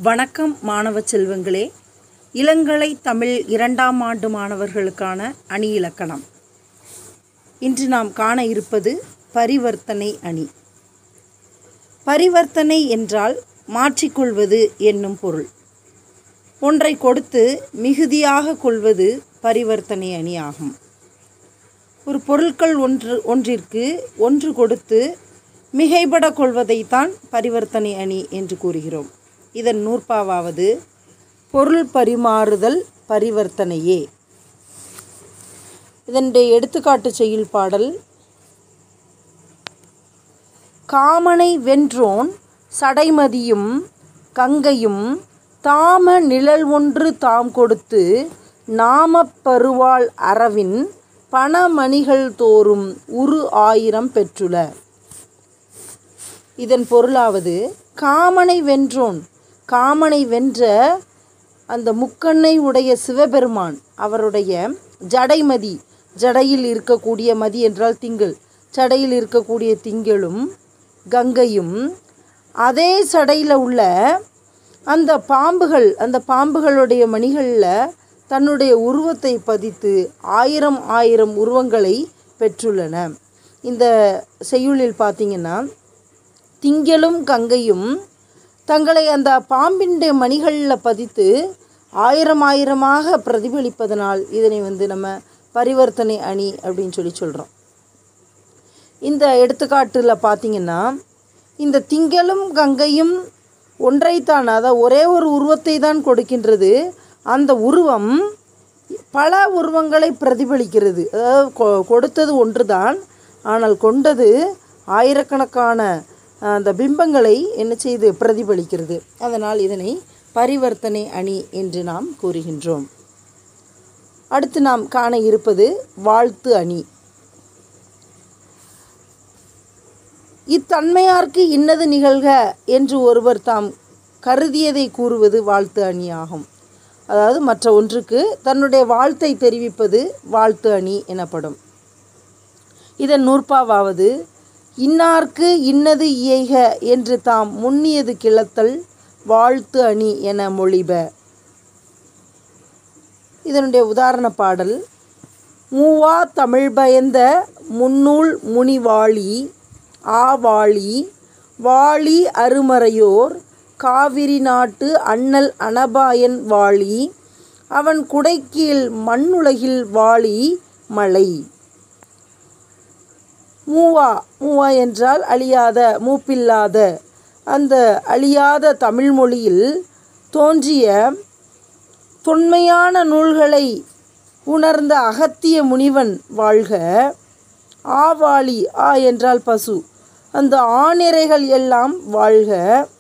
வணக்கம் மாணவ செல்வங்களே இளங்கலை தமிழ் இரண்டாம் ஆண்டு மாணவர்களுக்கான அணி இலக்கணம் இன்று நாம் காண இருப்பது பரிவர்த்தனை அணி பரிவர்த்தனை என்றால் மாற்றிக்கொள்வது என்னும் பொருள் ஒன்றை கொடுத்து மிகுதியாக கொள்வது பரிவர்த்தனை அணி ஆகும் ஒரு பொருட்கள் ஒன்று ஒன்றிற்கு ஒன்று கொடுத்து மிகைபட கொள்வதைத்தான் பரிவர்த்தனை அணி என்று கூறுகிறோம் இதன் நூற்பாவாவது பொருள் பரிமாறுதல் பரிவர்த்தனையே இதனுடைய எடுத்துக்காட்டு செய்யுள் பாடல் காமனை வென்றோன் சடைமதியும் கங்கையும் தாம நிழல் ஒன்று தாம் கொடுத்து நாமப் பருவாள் அரவின் பணமணிகள் தோறும் உரு ஆயிரம் பெற்றுள இதன் பொருளாவது காமனை வென்றோன் காமனை வென்ற அந்த முக்கண்ணை உடைய சிவபெருமான் அவருடைய ஜடைமதி ஜடையில் இருக்கக்கூடிய மதி என்றால் திங்கள் ஜடையில் இருக்கக்கூடிய திங்களும் கங்கையும் அதே சடையில் உள்ள அந்த பாம்புகள் அந்த பாம்புகளுடைய மணிகளில் தன்னுடைய உருவத்தை பதித்து ஆயிரம் ஆயிரம் உருவங்களை பெற்றுள்ளன இந்த செய்யுளில் பார்த்தீங்கன்னா திங்களும் கங்கையும் தங்களை அந்த பாம்பினுடைய மணிகளில் பதித்து ஆயிரம் ஆயிரமாக பிரதிபலிப்பதனால் இதனை வந்து நம்ம பரிவர்த்தனை அணி அப்படின்னு சொல்லி சொல்கிறோம் இந்த எடுத்துக்காட்டில் பார்த்தீங்கன்னா இந்த திங்களும் கங்கையும் ஒன்றைத்தான் அதாவது ஒரே ஒரு உருவத்தை தான் கொடுக்கின்றது அந்த உருவம் பல உருவங்களை பிரதிபலிக்கிறது அதாவது கொ- கொடுத்தது ஒன்று தான் ஆனால் கொண்டது ஆயிரக்கணக்கான அந்த பிம்பங்களை என்ன செய்து பிரதிபலிக்கிறது அதனால் இதனை பரிவர்த்தனை அணி என்று நாம் கூறுகின்றோம் அடுத்து நாம் காண இருப்பது வாழ்த்து அணி இத்தன்மையார்க்கு இன்னது நிகழ்க என்று ஒருவர் தாம் கருதியதை கூறுவது வாழ்த்து அணி ஆகும் அதாவது மற்ற ஒன்றுக்கு தன்னுடைய வாழ்த்தை தெரிவிப்பது வாழ்த்து அணி எனப்படும் இதன் நூற்பாவாவது இன்னார்க்கு இன்னது இயைக என்று தாம் முன்னியது கிளத்தல் வாழ்த்து அணி என மொழிப இதனுடைய உதாரண பாடல் மூவா தமிழ் பயந்த முன்னூல் முனிவாளி ஆவாளி வாளி அருமறையோர் காவிரி நாட்டு அண்ணல் அனபாயன் வாளி அவன் குடைக்கீழ் மண்ணுலகில் வாளி மலை மூவா மூவா என்றால் அழியாத மூப்பில்லாத அந்த அழியாத தமிழ் மொழியில் தோன்றிய தொன்மையான நூல்களை உணர்ந்த அகத்திய முனிவன் வாழ்க ஆவாளி ஆ என்றால் பசு அந்த ஆணிரைகள் எல்லாம் வாழ்க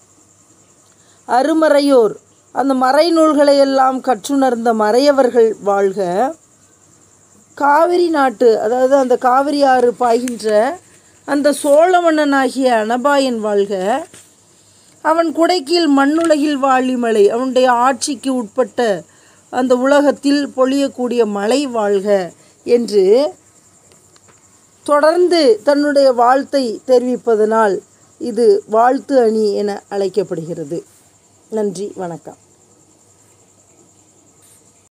அருமறையோர் அந்த மறைநூல்களை எல்லாம் கற்றுணர்ந்த மறையவர்கள் வாழ்க காவிரி நாட்டு அதாவது அந்த காவிரி ஆறு பாய்கின்ற அந்த சோழ மன்னனாகிய அனபாயன் வாழ்க அவன் குடைக்கீழ் மண்ணுலகில் வாழிமலை அவனுடைய ஆட்சிக்கு உட்பட்ட அந்த உலகத்தில் பொழியக்கூடிய மலை வாழ்க என்று தொடர்ந்து தன்னுடைய வாழ்த்தை தெரிவிப்பதனால் இது வாழ்த்து அணி என அழைக்கப்படுகிறது நன்றி வணக்கம்